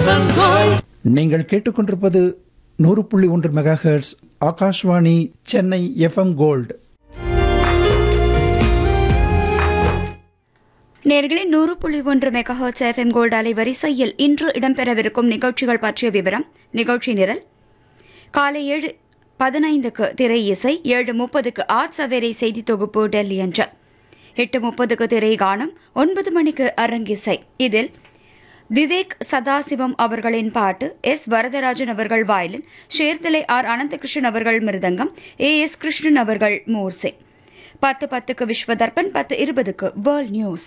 FM Gold நீங்கள் கேட்டுக்கொண்டிருப்பது நூறு புள்ளி ஒன்று mega hertz Akashvani Chennai FM gold நேர்களே நூறு புள்ளி ஒன்று மெகாஹர்ட்ஸ் எஃப்எம் கோல்டு அலைவரிசையில் இன்று இடம்பெறவிருக்கும் நிகழ்ச்சிகள் பற்றிய விவரம் நிகழ்ச்சி நிரல் காலை ஏழு பதினைந்துக்கு திரை இசை ஏழு முப்பதுக்கு ஆட் சவேரை செய்தி தொகுப்பு டெல்லி என்ற எட்டு முப்பதுக்கு திரை கானம் ஒன்பது மணிக்கு அரங்கிசை இதில் விவேக் சதாசிவம் அவர்களின் பாட்டு எஸ் வரதராஜன் அவர்கள் வயலின் ஷேர்தலை ஆர் அனந்தகிருஷ்ணன் அவர்கள் மிருதங்கம் ஏ எஸ் கிருஷ்ணன் அவர்கள் மோர்சே பத்து பத்துக்கு விஸ்வதர்பன் பத்து இருபதுக்கு வேர்ல்ட் நியூஸ்